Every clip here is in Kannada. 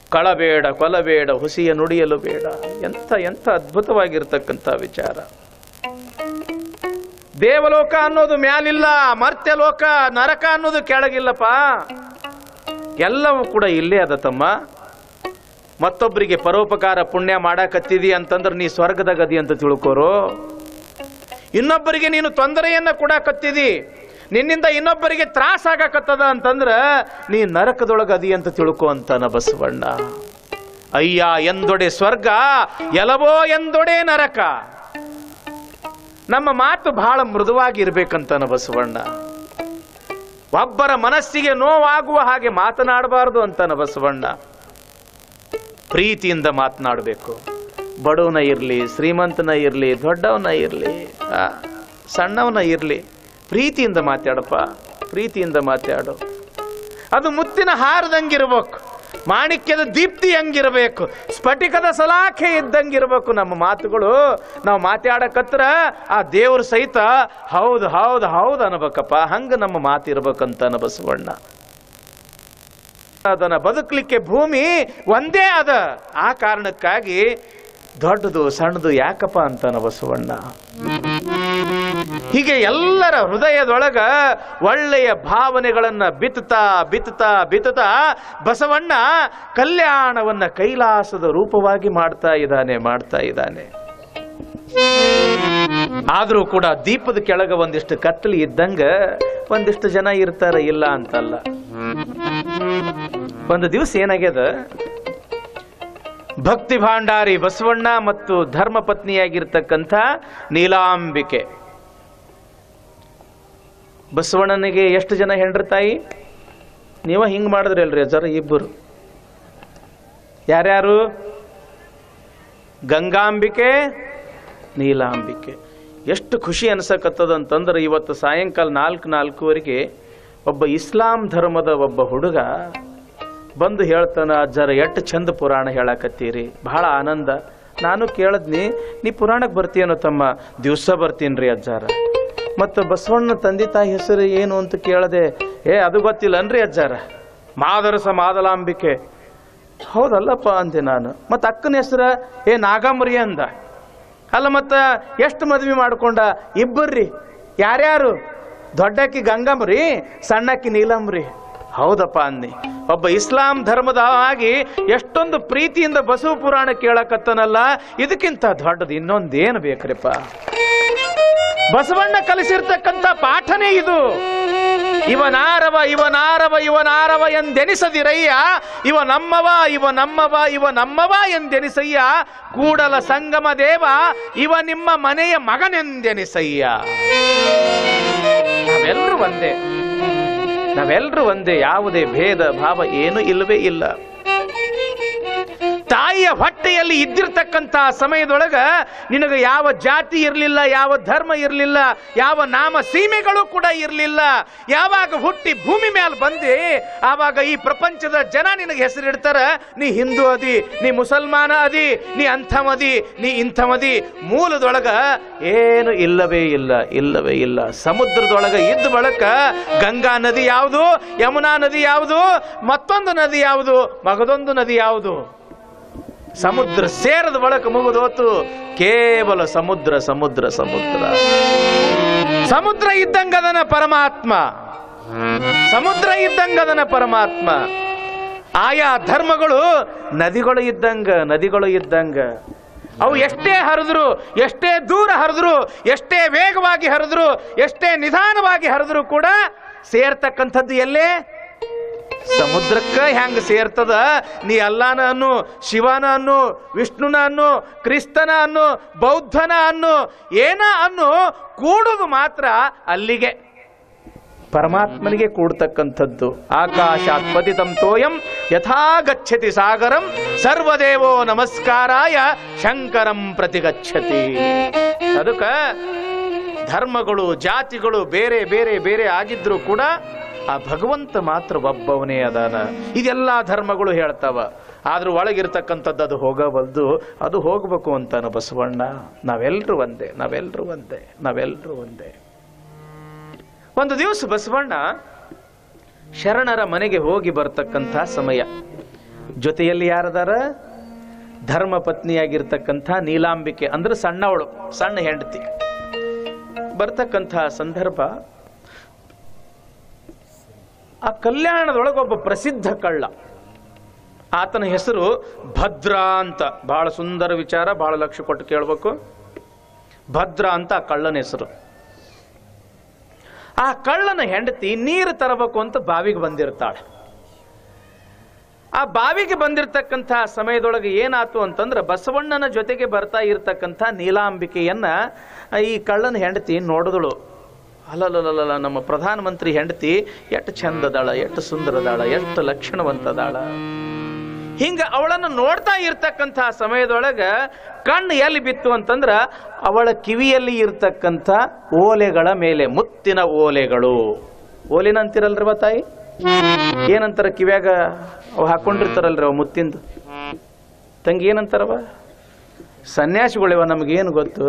ಕಳಬೇಡ ಕೊಲಬೇಡ ಹುಸಿಯ ನುಡಿಯಲು ಬೇಡ ಎಂಥ ಎಂಥ ಅದ್ಭುತವಾಗಿರ್ತಕ್ಕಂಥ ವಿಚಾರ ದೇವಲೋಕ ಅನ್ನೋದು ಮ್ಯಾಲಿಲ್ಲ ಮರ್ತ್ಯ ಲೋಕ ನರಕ ಅನ್ನೋದು ಕೆಳಗಿಲ್ಲಪ್ಪ ಎಲ್ಲವೂ ಕೂಡ ಇಲ್ಲೇ ಅದ ತಮ್ಮ ಮತ್ತೊಬ್ಬರಿಗೆ ಪರೋಪಕಾರ ಪುಣ್ಯ ಮಾಡಾಕತ್ತಿದಿ ಅಂತಂದ್ರೆ ನೀ ಸ್ವರ್ಗದ ಗದಿ ಅಂತ ತಿಳ್ಕೋರು ಇನ್ನೊಬ್ಬರಿಗೆ ನೀನು ತೊಂದರೆಯನ್ನ ಕೊಡಾಕತ್ತಿದಿ ನಿನ್ನಿಂದ ಇನ್ನೊಬ್ಬರಿಗೆ ತ್ರಾಸ ಆಗಾಕತ್ತದ ಅಂತಂದ್ರ ನೀ ನರಕದೊಳಗ ಅದಿ ಅಂತ ತಿಳ್ಕೊ ಅಂತಾನ ಬಸವಣ್ಣ ಅಯ್ಯ ಎಂದೊಡೆ ಸ್ವರ್ಗ ಎಲವೋ ಎಂದೊಡೆ ನರಕ ನಮ್ಮ ಮಾತು ಬಹಳ ಮೃದುವಾಗಿರ್ಬೇಕಂತಾನ ಬಸವಣ್ಣ ಒಬ್ಬರ ಮನಸ್ಸಿಗೆ ನೋವಾಗುವ ಹಾಗೆ ಮಾತನಾಡಬಾರದು ಅಂತಾನ ಬಸವಣ್ಣ ಪ್ರೀತಿಯಿಂದ ಮಾತನಾಡಬೇಕು ಬಡವನ ಇರಲಿ ಶ್ರೀಮಂತನ ಇರಲಿ ದೊಡ್ಡವನ ಇರಲಿ ಸಣ್ಣವನ ಇರಲಿ ಪ್ರೀತಿಯಿಂದ ಮಾತಾಡಪ್ಪ ಪ್ರೀತಿಯಿಂದ ಮಾತಾಡು ಅದು ಮುತ್ತಿನ ಹಾರದಂಗಿರ್ಬೇಕು ಮಾಣಿಕ್ಯದ ದೀಪ್ತಿ ಹಂಗಿರಬೇಕು ಸ್ಫಟಿಕದ ಸಲಾಖೆ ಇದ್ದಂಗಿರ್ಬೇಕು ನಮ್ಮ ಮಾತುಗಳು ನಾವು ಮಾತಾಡಕತ್ರ ಆ ದೇವ್ರ ಸಹಿತ ಹೌದು ಹೌದು ಹೌದು ಅನ್ಬೇಕಪ್ಪ ಹಂಗ ನಮ್ಮ ಮಾತಿರ್ಬೇಕಂತ ಅನ್ನ ಬಸವಣ್ಣ ಅದನ್ನ ಬದುಕಲಿಕ್ಕೆ ಭೂಮಿ ಒಂದೇ ಅದ ಆ ಕಾರಣಕ್ಕಾಗಿ ದೊಡ್ಡದು ಸಣ್ಣದು ಯಾಕಪ್ಪ ಅಂತಾನ ಬಸವಣ್ಣ ಹೀಗೆ ಎಲ್ಲರ ಹೃದಯದೊಳಗ ಒಳ್ಳೆಯ ಭಾವನೆಗಳನ್ನ ಬಿತ್ತುತ್ತಾ ಬಿತ್ತುತ್ತಾ ಬಿತ್ತುತ್ತಾ ಬಸವಣ್ಣ ಕಲ್ಯಾಣವನ್ನ ಕೈಲಾಸದ ರೂಪವಾಗಿ ಮಾಡ್ತಾ ಇದ್ದಾನೆ ಮಾಡ್ತಾ ಇದ್ದಾನೆ ಆದ್ರೂ ಕೂಡ ದೀಪದ ಕೆಳಗ ಒಂದಿಷ್ಟು ಕತ್ತಲಿ ಇದ್ದಂಗ ಒಂದಿಷ್ಟು ಜನ ಇರ್ತಾರ ಇಲ್ಲ ಅಂತಲ್ಲ ಒಂದು ದಿವಸ ಏನಾಗ್ಯದ ಭಕ್ತಿ ಭಾಂಡಾರಿ ಬಸವಣ್ಣ ಮತ್ತು ಧರ್ಮ ಪತ್ನಿಯಾಗಿರ್ತಕ್ಕಂಥ ನೀಲಾಂಬಿಕೆ ಬಸವಣ್ಣನಿಗೆ ಎಷ್ಟು ಜನ ಹೆಂಡ್ರ ತಾಯಿ ನೀವ ಹಿಂಗ್ ಮಾಡಿದ್ರಿ ಅಲ್ರಿ ಅಜ್ಜಾರ ಇಬ್ಬರು ಯಾರ್ಯಾರು ಗಂಗಾಂಬಿಕೆ ನೀಲಾಂಬಿಕೆ ಎಷ್ಟು ಖುಷಿ ಅನ್ಸಕತ್ತದ ಅಂತಂದ್ರೆ ಇವತ್ತು ಸಾಯಂಕಾಲ ನಾಲ್ಕು ನಾಲ್ಕೂವರೆಗೆ ಒಬ್ಬ ಇಸ್ಲಾಂ ಧರ್ಮದ ಒಬ್ಬ ಹುಡುಗ ಬಂದು ಹೇಳ್ತಾನ ಅಜ್ಜಾರ ಎಷ್ಟು ಚಂದ ಪುರಾಣ ಹೇಳಕತ್ತೀರಿ ಬಹಳ ಆನಂದ ನಾನು ಕೇಳದ್ನಿ ನೀ ಪುರಾಣಕ್ಕೆ ಬರ್ತೀಯನೋ ತಮ್ಮ ದಿವಸ ಬರ್ತೀನ್ರಿ ಅಜ್ಜಾರ ಮತ್ತು ಬಸವಣ್ಣ ತಂದೆ ತಾಯಿ ಹೆಸರು ಏನು ಅಂತ ಕೇಳದೆ ಏ ಅದು ಗೊತ್ತಿಲ್ಲನ್ರಿ ಅಜ್ಜಾರ ಮಾದರಸ ಮಾದಲಾಂಬಿಕೆ ಹೌದಲ್ಲಪ್ಪ ಅಂದೆ ನಾನು ಮತ್ತು ಅಕ್ಕನ ಹೆಸರ ಏ ನಾಗಮರಿ ಅಂದ ಅಲ್ಲ ಮತ್ತ ಎಷ್ಟು ಮದ್ವೆ ಮಾಡ್ಕೊಂಡ ಇಬ್ಬರ್ರಿ ಯಾರ್ಯಾರು ದೊಡ್ಡಕ್ಕಿ ಗಂಗಮ್ರಿ ಸಣ್ಣಕ್ಕಿ ನೀಲಂಬ್ರಿ ಹೌದಪ್ಪ ಅನ್ನಿ ಒಬ್ಬ ಇಸ್ಲಾಂ ಧರ್ಮದ ಆಗಿ ಎಷ್ಟೊಂದು ಪ್ರೀತಿಯಿಂದ ಬಸವ ಪುರಾಣ ಕೇಳಕತ್ತನಲ್ಲ ಇದಕ್ಕಿಂತ ದೊಡ್ಡದು ಇನ್ನೊಂದೇನು ಬೇಕ್ರಿಪ್ಪ ಬಸವಣ್ಣ ಕಲಿಸಿರ್ತಕ್ಕಂಥ ಪಾಠನೇ ಇದು ಇವನಾರವ ಇವನಾರವ ಇವನಾರವ ಎಂದೆನಿಸದಿರಯ್ಯ ಇವ ನಮ್ಮವ ಇವ ನಮ್ಮವ ಇವ ನಮ್ಮವ ಎಂದೆನಿಸಯ್ಯ ಕೂಡಲ ಸಂಗಮ ದೇವ ಇವ ನಿಮ್ಮ ಮನೆಯ ಮಗನೆಂದೆನಿಸಯ್ಯ ನಾವೆಲ್ಲರೂ ಒಂದೇ ನಾವೆಲ್ಲರೂ ಒಂದೇ ಯಾವುದೇ ಭೇದ ಭಾವ ಏನು ಇಲ್ಲವೇ ಇಲ್ಲ ತಾಯಿಯ ಹೊಟ್ಟೆಯಲ್ಲಿ ಇದ್ದಿರ್ತಕ್ಕಂಥ ಸಮಯದೊಳಗ ನಿನಗೆ ಯಾವ ಜಾತಿ ಇರಲಿಲ್ಲ ಯಾವ ಧರ್ಮ ಇರಲಿಲ್ಲ ಯಾವ ನಾಮ ಸೀಮೆಗಳು ಕೂಡ ಇರಲಿಲ್ಲ ಯಾವಾಗ ಹುಟ್ಟಿ ಭೂಮಿ ಮೇಲೆ ಬಂದಿ ಆವಾಗ ಈ ಪ್ರಪಂಚದ ಜನ ನಿನಗೆ ಹೆಸರಿಡ್ತಾರ ನೀ ಹಿಂದೂ ಅದಿ ನೀ ಮುಸಲ್ಮಾನ ಅದಿ ನೀ ಅಂಥಮದಿ ನೀ ಇಂಥಮದಿ ಮೂಲದೊಳಗ ಏನು ಇಲ್ಲವೇ ಇಲ್ಲ ಇಲ್ಲವೇ ಇಲ್ಲ ಸಮುದ್ರದೊಳಗ ಇದ್ದ ಬಳಕ ಗಂಗಾ ನದಿ ಯಾವುದು ಯಮುನಾ ನದಿ ಯಾವುದು ಮತ್ತೊಂದು ನದಿ ಯಾವುದು ಮಗದೊಂದು ನದಿ ಯಾವುದು ಸಮುದ್ರ ಸೇರದ ಬಳಕ ಮುಗಿದೋತು ಕೇವಲ ಸಮುದ್ರ ಸಮುದ್ರ ಸಮುದ್ರ ಸಮುದ್ರ ಇದ್ದಂಗದನ ಪರಮಾತ್ಮ ಸಮುದ್ರ ಇದ್ದಂಗದನ ಪರಮಾತ್ಮ ಆಯಾ ಧರ್ಮಗಳು ನದಿಗಳು ಇದ್ದಂಗ ನದಿಗಳು ಇದ್ದಂಗ ಅವು ಎಷ್ಟೇ ಹರಿದ್ರು ಎಷ್ಟೇ ದೂರ ಹರಿದ್ರು ಎಷ್ಟೇ ವೇಗವಾಗಿ ಹರಿದ್ರು ಎಷ್ಟೇ ನಿಧಾನವಾಗಿ ಹರಿದ್ರು ಕೂಡ ಸೇರ್ತಕ್ಕಂಥದ್ದು ಎಲ್ಲೇ ಸಮುದ್ರಕ್ಕ ಹೆಂಗ ಸೇರ್ತದ ನೀ ಅಲ್ಲಾನ ಅನ್ನು ಶಿವನ ಅನ್ನು ವಿಷ್ಣುನ ಅನ್ನು ಕ್ರಿಸ್ತನ ಅನ್ನು ಬೌದ್ಧನ ಅನ್ನು ಏನ ಅನ್ನು ಕೂಡುದು ಮಾತ್ರ ಅಲ್ಲಿಗೆ ಪರಮಾತ್ಮನಿಗೆ ಕೂಡ್ತಕ್ಕಂಥದ್ದು ಆಕಾಶಾತ್ ಪತಿತಂ ತೋಯಂ ಯಥಾ ಗಚ್ಚತಿ ಸಾಗರಂ ಸರ್ವದೇವೋ ನಮಸ್ಕಾರಾಯ ಶಂಕರಂ ಪ್ರತಿಗಚ್ಚತಿ ಅದಕ್ಕ ಧರ್ಮಗಳು ಜಾತಿಗಳು ಬೇರೆ ಬೇರೆ ಬೇರೆ ಆಗಿದ್ರು ಕೂಡ ಆ ಭಗವಂತ ಮಾತ್ರ ಒಬ್ಬವನೇ ಅದಾನ ಇದೆಲ್ಲ ಧರ್ಮಗಳು ಹೇಳ್ತಾವ ಆದ್ರೂ ಒಳಗಿರ್ತಕ್ಕಂಥದ್ದು ಅದು ಹೋಗವಲ್ದು ಅದು ಹೋಗ್ಬೇಕು ಅಂತಾನ ಬಸವಣ್ಣ ನಾವೆಲ್ಲರೂ ಒಂದೇ ನಾವೆಲ್ಲರೂ ಒಂದೇ ನಾವೆಲ್ಲರೂ ಒಂದೇ ಒಂದು ದಿವಸ ಬಸವಣ್ಣ ಶರಣರ ಮನೆಗೆ ಹೋಗಿ ಬರ್ತಕ್ಕಂಥ ಸಮಯ ಜೊತೆಯಲ್ಲಿ ಯಾರದಾರ ಧರ್ಮ ಪತ್ನಿಯಾಗಿರ್ತಕ್ಕಂಥ ನೀಲಾಂಬಿಕೆ ಅಂದ್ರೆ ಸಣ್ಣವಳು ಸಣ್ಣ ಹೆಂಡತಿ ಬರ್ತಕ್ಕಂಥ ಸಂದರ್ಭ ಆ ಕಲ್ಯಾಣದೊಳಗೆ ಒಬ್ಬ ಪ್ರಸಿದ್ಧ ಕಳ್ಳ ಆತನ ಹೆಸರು ಭದ್ರ ಅಂತ ಬಹಳ ಸುಂದರ ವಿಚಾರ ಬಹಳ ಲಕ್ಷ್ಯ ಕೊಟ್ಟು ಕೇಳಬೇಕು ಭದ್ರ ಅಂತ ಆ ಕಳ್ಳನ ಹೆಸರು ಆ ಕಳ್ಳನ ಹೆಂಡತಿ ನೀರು ತರಬೇಕು ಅಂತ ಬಾವಿಗೆ ಬಂದಿರ್ತಾಳೆ ಆ ಬಾವಿಗೆ ಬಂದಿರತಕ್ಕಂಥ ಸಮಯದೊಳಗೆ ಏನಾತು ಅಂತಂದ್ರೆ ಬಸವಣ್ಣನ ಜೊತೆಗೆ ಬರ್ತಾ ಇರತಕ್ಕಂಥ ನೀಲಾಂಬಿಕೆಯನ್ನ ಈ ಕಳ್ಳನ ಹೆಂಡತಿ ನೋಡಿದಳು ಅಲ್ಲಲ್ಲಲ್ಲ ನಮ್ಮ ಪ್ರಧಾನಮಂತ್ರಿ ಹೆಂಡತಿ ಎಷ್ಟು ಚಂದದಾಳ ಎಷ್ಟು ಸುಂದರದಾಳ ಎಷ್ಟು ಲಕ್ಷಣವಂತದಾಳ ಹಿಂಗ ಅವಳನ್ನು ನೋಡ್ತಾ ಇರ್ತಕ್ಕಂಥ ಸಮಯದೊಳಗ ಕಣ್ಣು ಎಲ್ಲಿ ಬಿತ್ತು ಅಂತಂದ್ರ ಅವಳ ಕಿವಿಯಲ್ಲಿ ಇರ್ತಕ್ಕಂಥ ಓಲೆಗಳ ಮೇಲೆ ಮುತ್ತಿನ ಓಲೆಗಳು ಓಲಿನ ಅಂತಿರಲ್ರವ ತಾಯಿ ಏನಂತಾರ ಕಿವ್ಯಾಗ ಅವು ಹಾಕೊಂಡಿರ್ತಾರಲ್ರಿ ಅವ ಮುತ್ತಿಂದು ತಂಗಿ ಏನಂತಾರವ ಸನ್ಯಾಸಿಗಳಿವ ನಮಗೇನು ಗೊತ್ತು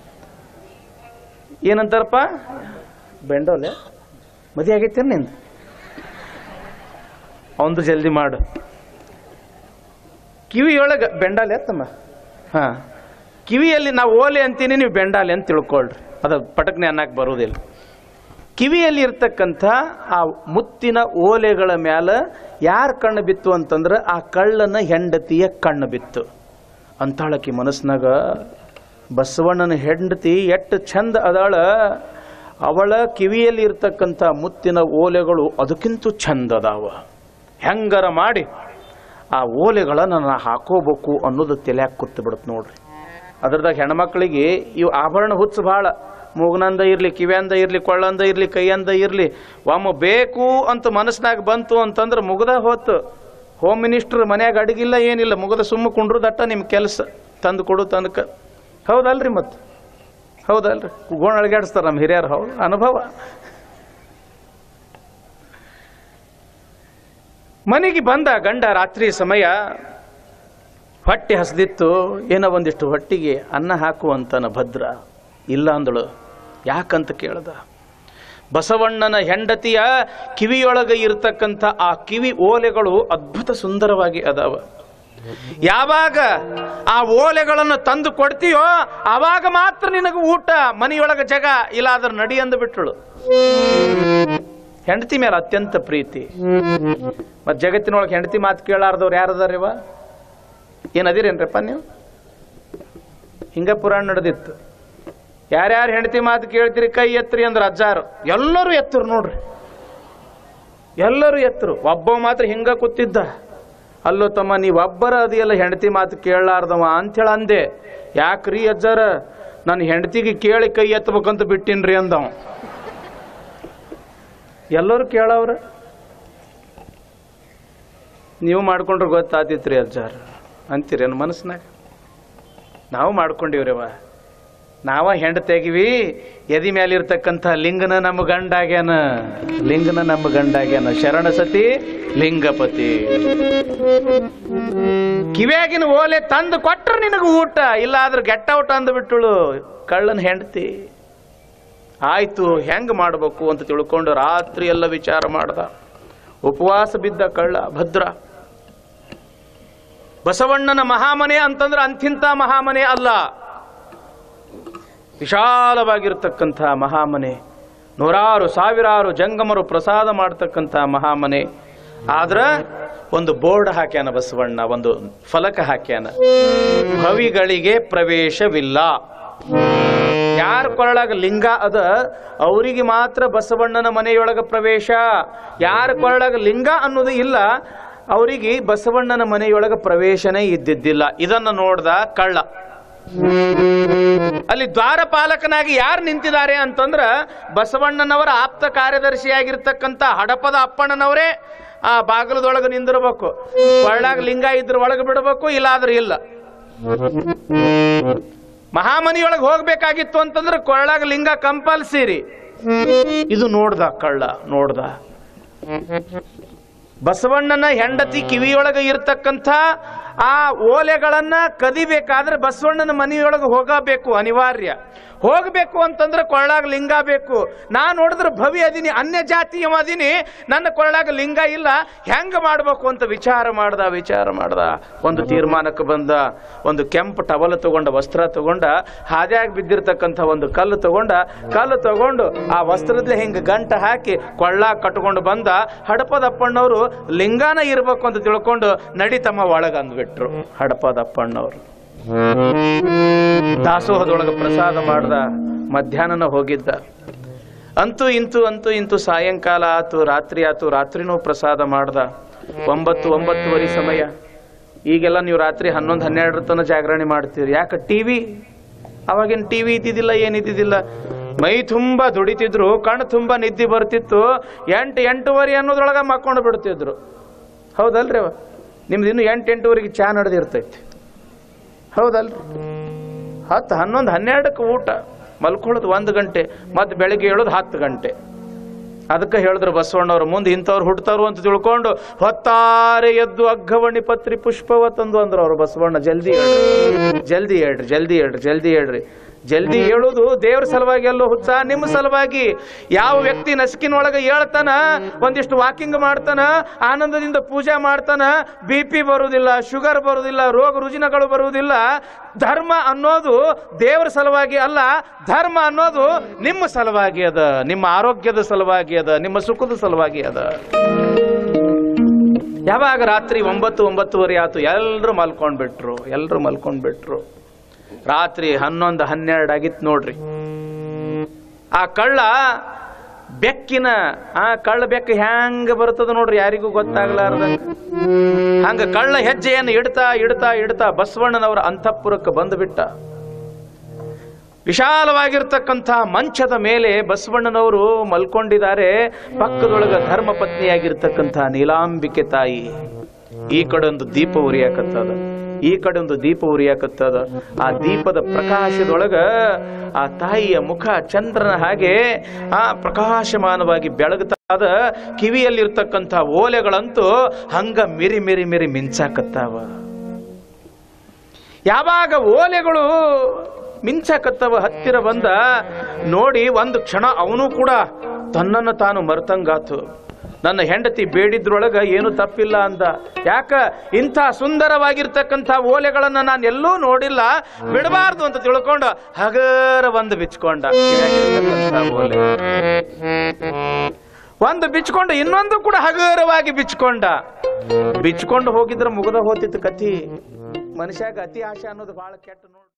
ಏನಂತಾರಪ್ಪ ಬೆಂಡೋಲೆ ಮದುವೆ ಆಗೈತೆ ನಿಂದು ಅವಂದು ಜಲ್ದಿ ಮಾಡು ಕಿವಿಯೊಳಗೆ ಬೆಂಡಾಲೆ ಎತ್ತಮ್ಮ ಹಾ ಕಿವಿಯಲ್ಲಿ ನಾವು ಓಲೆ ಅಂತೀನಿ ನೀವು ಬೆಂಡಾಲೆ ಅಂತ ತಿಳ್ಕೊಳ್ರಿ ಅದು ಪಟಕ್ನೆ ಅನ್ನಕ್ಕೆ ಬರುವುದಿಲ್ಲ ಕಿವಿಯಲ್ಲಿ ಇರ್ತಕ್ಕಂಥ ಆ ಮುತ್ತಿನ ಓಲೆಗಳ ಮ್ಯಾಲ ಯಾರ ಕಣ್ಣು ಬಿತ್ತು ಅಂತಂದ್ರೆ ಆ ಕಳ್ಳನ ಹೆಂಡತಿಯ ಕಣ್ಣು ಬಿತ್ತು ಅಂತಾಳಕಿ ಮನಸ್ನಾಗ ಬಸವಣ್ಣನ ಹೆಂಡತಿ ಎಷ್ಟು ಚಂದ ಅದಾಳ ಅವಳ ಕಿವಿಯಲ್ಲಿ ಇರ್ತಕ್ಕಂಥ ಮುತ್ತಿನ ಓಲೆಗಳು ಅದಕ್ಕಿಂತ ಚಂದ ಅದಾವ ಹೆಂಗರ ಮಾಡಿ ಆ ಓಲೆಗಳನ್ನು ನಾ ಹಾಕೋಬೇಕು ಅನ್ನೋದು ತಲೆಯಾಗ ಕೂತು ಬಿಡುತ್ತೆ ನೋಡ್ರಿ ಅದ್ರದಾಗ ಹೆಣ್ಮಕ್ಳಿಗೆ ಇವು ಆಭರಣ ಹುಚ್ಚು ಭಾಳ ಮೂಗನಂದ ಇರಲಿ ಕಿವ್ಯಾಂದ ಇರಲಿ ಕೊಳ್ಳಂದ ಇರಲಿ ಕೈಯಂದ ಇರಲಿ ಒಮ್ಮ ಬೇಕು ಅಂತ ಮನಸ್ನಾಗ ಬಂತು ಅಂತಂದ್ರೆ ಮುಗ್ದ ಹೋತು ಹೋಮ್ ಮಿನಿಸ್ಟರ್ ಮನ್ಯಾಗ ಅಡಗಿಲ್ಲ ಏನಿಲ್ಲ ಮುಗದ ಸುಮ್ಮ ಕುಂಡ್ರು ದಟ್ಟ ನಿಮ್ಮ ಕೆಲಸ ತಂದು ಕೊಡು ತಂದಕ ಹೌದಲ್ರಿ ಮತ್ತೆ ಹೌದಲ್ರಿ ಗೋಣ ಅಳಗಾಡಿಸ್ತಾರ ನಮ್ಮ ಹಿರಿಯರು ಹೌದು ಅನುಭವ ಮನೆಗೆ ಬಂದ ಗಂಡ ರಾತ್ರಿ ಸಮಯ ಹೊಟ್ಟೆ ಹಸ್ದಿತ್ತು ಏನೋ ಒಂದಿಷ್ಟು ಹೊಟ್ಟಿಗೆ ಅನ್ನ ಹಾಕುವಂತನ ಭದ್ರ ಇಲ್ಲ ಅಂದಳು ಯಾಕಂತ ಕೇಳ್ದ ಬಸವಣ್ಣನ ಹೆಂಡತಿಯ ಕಿವಿಯೊಳಗೆ ಇರತಕ್ಕಂಥ ಆ ಕಿವಿ ಓಲೆಗಳು ಅದ್ಭುತ ಸುಂದರವಾಗಿ ಅದಾವ ಯಾವಾಗ ಆ ಓಲೆಗಳನ್ನು ತಂದು ಕೊಡ್ತೀಯೋ ಆವಾಗ ಮಾತ್ರ ನಿನಗೆ ಊಟ ಮನೆಯೊಳಗೆ ಜಗ ಇಲ್ಲ ಅದ್ರ ನಡಿ ಅಂದು ಬಿಟ್ಟಳು ಹೆಂಡತಿ ಮೇಲೆ ಅತ್ಯಂತ ಪ್ರೀತಿ ಮತ್ ಜಗತ್ತಿನೊಳಗೆ ಹೆಂಡತಿ ಮಾತು ಕೇಳಾರ್ದವ್ರು ಯಾರದಾರಿವ ಏನ್ ಅದಿರೇನ್ರಪ್ಪ ನೀವು ಹಿಂಗ ಪುರಾಣ ನಡೆದಿತ್ತು ಯಾರ್ಯಾರು ಹೆಂಡತಿ ಮಾತು ಕೇಳ್ತೀರಿ ಕೈ ಎತ್ತರಿ ಅಂದ್ರೆ ಅಜ್ಜಾರು ಎಲ್ಲರೂ ಎತ್ತರು ನೋಡ್ರಿ ಎಲ್ಲರೂ ಎತ್ತರು ಒಬ್ಬ ಮಾತ್ರ ಹಿಂಗ ಕೂತಿದ್ದ ಅಲ್ಲೋ ತಮ್ಮ ನೀವು ಒಬ್ಬರ ಅದಿಯಲ್ಲ ಹೆಂಡತಿ ಮಾತು ಕೇಳಲಾರ್ದವ ಅಂಥೇಳಿ ಅಂದೆ ಯಾಕ್ರಿ ಅಜ್ಜಾರ ನನ್ನ ಹೆಂಡತಿಗೆ ಕೇಳಿ ಕೈ ಎತ್ತಬೇಕಂತ ಬಿಟ್ಟಿನ್ರಿ ಅಂದವ ಎಲ್ಲರೂ ಕೇಳವ್ರ ನೀವು ಮಾಡ್ಕೊಂಡ್ರೆ ಗೊತ್ತಾತಿತ್ರಿ ಅಜ್ಜಾರ ಅಂತೀರೇನು ಮನಸ್ನಾಗ ನಾವು ಮಾಡ್ಕೊಂಡಿವ್ರವ ನಾವ ಹೆಂಡ ತೆಗಿವಿ ಎದಿ ಮೇಲಿರ್ತಕ್ಕಂಥ ಲಿಂಗನ ನಮ್ಮ ಗಂಡಾಗ್ಯಾನ ಲಿಂಗನ ನಮ್ಮ ಗಂಡಾಗ್ಯಾನ ಶರಣ ಸತಿ ಲಿಂಗಪತಿ ಕಿವ್ಯಾಗಿನ ಓಲೆ ತಂದು ಕೊಟ್ರ ನಿನಗ ಊಟ ಇಲ್ಲ ಆದ್ರೆ ಗೆಟ್ ಔಟ್ ಅಂದ್ಬಿಟ್ಟಳು ಕಳ್ಳನ ಹೆಂಡತಿ ಆಯ್ತು ಹೆಂಗ್ ಮಾಡ್ಬೇಕು ಅಂತ ತಿಳ್ಕೊಂಡು ರಾತ್ರಿ ಎಲ್ಲ ವಿಚಾರ ಮಾಡ್ದ ಉಪವಾಸ ಬಿದ್ದ ಕಳ್ಳ ಭದ್ರ ಬಸವಣ್ಣನ ಮಹಾಮನೆ ಅಂತಂದ್ರೆ ಅಂಥಿಂತ ಮಹಾಮನೆ ಅಲ್ಲ ವಿಶಾಲವಾಗಿರ್ತಕ್ಕಂಥ ಮಹಾಮನೆ ನೂರಾರು ಸಾವಿರಾರು ಜಂಗಮರು ಪ್ರಸಾದ ಮಾಡ್ತಕ್ಕಂಥ ಮಹಾಮನೆ ಆದ್ರ ಒಂದು ಬೋರ್ಡ್ ಹಾಕ್ಯಾನ ಬಸವಣ್ಣ ಒಂದು ಫಲಕ ಹಾಕ್ಯಾನ ಭವಿಗಳಿಗೆ ಪ್ರವೇಶವಿಲ್ಲ ಯಾರ ಕೊರಳಾಗ ಲಿಂಗ ಅದ ಅವರಿಗೆ ಮಾತ್ರ ಬಸವಣ್ಣನ ಮನೆಯೊಳಗ ಪ್ರವೇಶ ಯಾರ ಕೊರಳಾಗ ಲಿಂಗ ಅನ್ನೋದು ಇಲ್ಲ ಅವರಿಗೆ ಬಸವಣ್ಣನ ಮನೆಯೊಳಗ ಪ್ರವೇಶನೇ ಇದ್ದಿದ್ದಿಲ್ಲ ಇದನ್ನ ನೋಡ್ದ ಕಳ್ಳ ಅಲ್ಲಿ ದ್ವಾರಪಾಲಕನಾಗಿ ಯಾರು ನಿಂತಿದ್ದಾರೆ ಅಂತಂದ್ರ ಬಸವಣ್ಣನವರ ಆಪ್ತ ಕಾರ್ಯದರ್ಶಿಯಾಗಿರ್ತಕ್ಕಂಥ ಹಡಪದ ಅಪ್ಪಣ್ಣನವರೇ ಆ ಬಾಗಿಲದೊಳಗೆ ನಿಂದಿರ್ಬೇಕು ಒಳಗ ಲಿಂಗ ಇದ್ರ ಒಳಗೆ ಬಿಡಬೇಕು ಇಲ್ಲಾದ್ರೆ ಇಲ್ಲ ಮಹಾಮನಿಯೊಳಗೆ ಹೋಗ್ಬೇಕಾಗಿತ್ತು ಅಂತಂದ್ರೆ ಕೊಳ್ಳಾಗ ಲಿಂಗ ಕಂಪಲ್ಸರಿ ಇದು ನೋಡ್ದ ಕಳ್ಳ ನೋಡ್ದ ಬಸವಣ್ಣನ ಹೆಂಡತಿ ಕಿವಿಯೊಳಗೆ ಇರ್ತಕ್ಕಂಥ ಆ ಓಲೆಗಳನ್ನ ಕದಿಬೇಕಾದ್ರೆ ಬಸವಣ್ಣನ ಮನೆಯೊಳಗೆ ಹೋಗಬೇಕು ಅನಿವಾರ್ಯ ಹೋಗ್ಬೇಕು ಅಂತಂದ್ರೆ ಕೊಳ್ಳಾಗ ಲಿಂಗ ಬೇಕು ನಾ ನೋಡಿದ್ರೆ ಭವಿ ಅದೀನಿ ಅನ್ಯ ಜಾತಿಯವ ಅದೀನಿ ನನ್ನ ಕೊಳ್ಳಾಗ ಲಿಂಗ ಇಲ್ಲ ಹೆಂಗ ಮಾಡ್ಬೇಕು ಅಂತ ವಿಚಾರ ಮಾಡ್ದ ವಿಚಾರ ಮಾಡ್ದ ಒಂದು ತೀರ್ಮಾನಕ್ಕೆ ಬಂದ ಒಂದು ಕೆಂಪು ಟವಲ್ ತಗೊಂಡ ವಸ್ತ್ರ ತಗೊಂಡ ಹಾದ್ಯಾಗ ಬಿದ್ದಿರ್ತಕ್ಕಂಥ ಒಂದು ಕಲ್ಲು ತಗೊಂಡ ಕಲ್ಲು ತಗೊಂಡು ಆ ವಸ್ತ್ರದಲ್ಲಿ ಹಿಂಗ ಗಂಟ ಹಾಕಿ ಕೊಳ್ಳಾಗ ಕಟ್ಕೊಂಡು ಬಂದ ಹಡಪದಪ್ಪಣ್ಣವರು ಲಿಂಗಾನ ಇರ್ಬೇಕು ಅಂತ ತಿಳ್ಕೊಂಡು ನಡಿತಮ್ಮ ಒಳಗ ಅಂದ್ಬಿಟ್ರು ಹಡಪದಪ್ಪಣ್ಣವರು ದಾಸೋಹದೊಳಗ ಪ್ರಸಾದ ಮಾಡ್ದ ಮಧ್ಯಾಹ್ನನ ಹೋಗಿದ್ದ ಅಂತೂ ಇಂತೂ ಅಂತೂ ಇಂತೂ ಸಾಯಂಕಾಲ ಆತು ರಾತ್ರಿ ಆತು ರಾತ್ರಿನೂ ಪ್ರಸಾದ ಮಾಡ್ದ ಒಂಬತ್ತು ಒಂಬತ್ತುವರೆ ಸಮಯ ಈಗೆಲ್ಲ ನೀವು ರಾತ್ರಿ ಹನ್ನೊಂದು ಹನ್ನೆರಡರ ತನಕ ಜಾಗರಣೆ ಮಾಡ್ತೀರಿ ಯಾಕೆ ಟಿವಿ ಅವಾಗಿನ ಟಿವಿ ಇದ್ದಿದ್ದಿಲ್ಲ ಏನಿದ್ದಿದ್ದಿಲ್ಲ ಮೈ ತುಂಬ ದುಡಿತಿದ್ರು ಕಣ್ಣು ತುಂಬ ನಿದ್ದೆ ಬರ್ತಿತ್ತು ಎಂಟು ಎಂಟೂವರೆ ಅನ್ನೋದ್ರೊಳಗೆ ಮಕ್ಕೊಂಡು ಬಿಡ್ತಿದ್ರು ಹೌದಲ್ರಿ ಅವ ನಿಮ್ದು ಇನ್ನು ಎಂಟು ಎಂಟೂವರೆಗೆ ಚಾ ನಡೆದಿರ್ತೈತಿ ಹೌದಲ್ರಿ ಹತ್ತು ಹನ್ನೊಂದು ಹನ್ನೆರಡಕ್ಕೆ ಊಟ ಮಲ್ಕೊಳ್ಳೋದು ಒಂದು ಗಂಟೆ ಮತ್ತೆ ಬೆಳಗ್ಗೆ ಹೇಳೋದು ಹತ್ತು ಗಂಟೆ ಅದಕ್ಕೆ ಹೇಳಿದ್ರು ಬಸವಣ್ಣವ್ರು ಮುಂದೆ ಇಂಥವ್ರು ಹುಡ್ತಾರು ಅಂತ ತಿಳ್ಕೊಂಡು ಹೊತ್ತಾರೆ ಎದ್ದು ಅಗ್ಗವಣಿ ಪತ್ರಿ ಪುಷ್ಪವ ತಂದು ಅಂದ್ರು ಅವ್ರು ಬಸವಣ್ಣ ಜಲ್ದಿ ಹೇಳ್ರಿ ಜಲ್ದಿ ಹೇಳ್ರಿ ಜಲ್ದಿ ಹೇಳ್ರಿ ಜಲ್ದಿ ಹೇಳ್ರಿ ಜಲ್ದಿ ಹೇಳುದು ದೇವ್ರ ಸಲುವಾಗಿ ಅಲ್ಲೋ ಹುಚ್ಚ ನಿಮ್ಮ ಸಲುವಾಗಿ ಯಾವ ವ್ಯಕ್ತಿ ನಸಿಕಿನೊಳಗೆ ಹೇಳ್ತಾನ ಒಂದಿಷ್ಟು ವಾಕಿಂಗ್ ಮಾಡ್ತಾನ ಆನಂದದಿಂದ ಪೂಜೆ ಮಾಡ್ತಾನ ಬಿ ಪಿ ಬರುವುದಿಲ್ಲ ಶುಗರ್ ಬರುವುದಿಲ್ಲ ರೋಗ ರುಜಿನಗಳು ಬರುವುದಿಲ್ಲ ಧರ್ಮ ಅನ್ನೋದು ದೇವರ ಸಲುವಾಗಿ ಅಲ್ಲ ಧರ್ಮ ಅನ್ನೋದು ನಿಮ್ಮ ಸಲುವಾಗಿ ಅದ ನಿಮ್ಮ ಆರೋಗ್ಯದ ಸಲುವಾಗಿ ಅದ ನಿಮ್ಮ ಸುಖದ ಸಲುವಾಗಿ ಅದ ಯಾವಾಗ ರಾತ್ರಿ ಒಂಬತ್ತು ಒಂಬತ್ತುವರೆ ಆತು ಎಲ್ಲರೂ ಮಲ್ಕೊಂಡ್ಬಿಟ್ರು ಎಲ್ಲರೂ ಮಲ್ಕೊಂಡ್ಬಿಟ್ರು ರಾತ್ರಿ ಹನ್ನೊಂದು ಹನ್ನೆರಡು ಆಗಿತ್ತು ನೋಡ್ರಿ ಆ ಕಳ್ಳ ಬೆಕ್ಕಿನ ಆ ಕಳ್ಳ ಬೆಕ್ಕ ಹ್ಯಾಂಗ ಬರ್ತದ ನೋಡ್ರಿ ಯಾರಿಗೂ ಗೊತ್ತಾಗ್ಲಾರ್ದಂಗ ಹಂಗ ಕಳ್ಳ ಹೆಜ್ಜೆಯನ್ನು ಇಡ್ತಾ ಇಡ್ತಾ ಇಡ್ತಾ ಬಸವಣ್ಣನವರ ಅಂತಃಪುರಕ್ಕೆ ಬಂದುಬಿಟ್ಟ ವಿಶಾಲವಾಗಿರ್ತಕ್ಕಂಥ ಮಂಚದ ಮೇಲೆ ಬಸವಣ್ಣನವರು ಮಲ್ಕೊಂಡಿದ್ದಾರೆ ಪಕ್ಕದೊಳಗ ಧರ್ಮ ಪತ್ನಿಯಾಗಿರ್ತಕ್ಕಂಥ ನೀಲಾಂಬಿಕೆ ತಾಯಿ ಈ ಕಡೆ ಒಂದು ದೀಪ ಉರಿಯಾಕತ್ತದ ಈ ಕಡೆ ಒಂದು ದೀಪ ಉರಿಯಾಕತ್ತದ ಆ ದೀಪದ ಪ್ರಕಾಶದೊಳಗ ಆ ತಾಯಿಯ ಮುಖ ಚಂದ್ರನ ಹಾಗೆ ಆ ಪ್ರಕಾಶಮಾನವಾಗಿ ಬೆಳಗ್ತಾದ ಕಿವಿಯಲ್ಲಿರ್ತಕ್ಕಂಥ ಓಲೆಗಳಂತೂ ಹಂಗ ಮಿರಿ ಮಿರಿ ಮಿರಿ ಮಿಂಚಾಕತ್ತಾವ ಯಾವಾಗ ಓಲೆಗಳು ಮಿಂಚಾಕತ್ತವ ಹತ್ತಿರ ಬಂದ ನೋಡಿ ಒಂದು ಕ್ಷಣ ಅವನು ಕೂಡ ತನ್ನನ್ನು ತಾನು ಮರ್ತಂಗಾತು ನನ್ನ ಹೆಂಡತಿ ಬೇಡಿದ್ರೊಳಗ ಏನು ತಪ್ಪಿಲ್ಲ ಅಂದ ಯಾಕ ಇಂಥ ಸುಂದರವಾಗಿರ್ತಕ್ಕಂಥ ಓಲೆಗಳನ್ನ ನಾನು ಎಲ್ಲೂ ನೋಡಿಲ್ಲ ಬಿಡಬಾರ್ದು ಅಂತ ತಿಳ್ಕೊಂಡು ಹಗರ ಒಂದು ಬಿಚ್ಕೊಂಡ ಕಿವ್ಯಾಗಿರ್ತಕ್ಕಂಥ ಓಲೆ ಒಂದು ಬಿಚ್ಕೊಂಡು ಇನ್ನೊಂದು ಕೂಡ ಹಗರವಾಗಿ ಬಿಚ್ಕೊಂಡ ಬಿಚ್ಕೊಂಡು ಹೋಗಿದ್ರೆ ಮುಗ್ದ ಹೋತಿತ್ತು ಕತಿ ಮನುಷ್ಯಾಗ ಅತಿ ಆಶೆ ಅನ್ನೋದು ಬಹಳ ಕೆಟ್ಟ ನೋಡಿ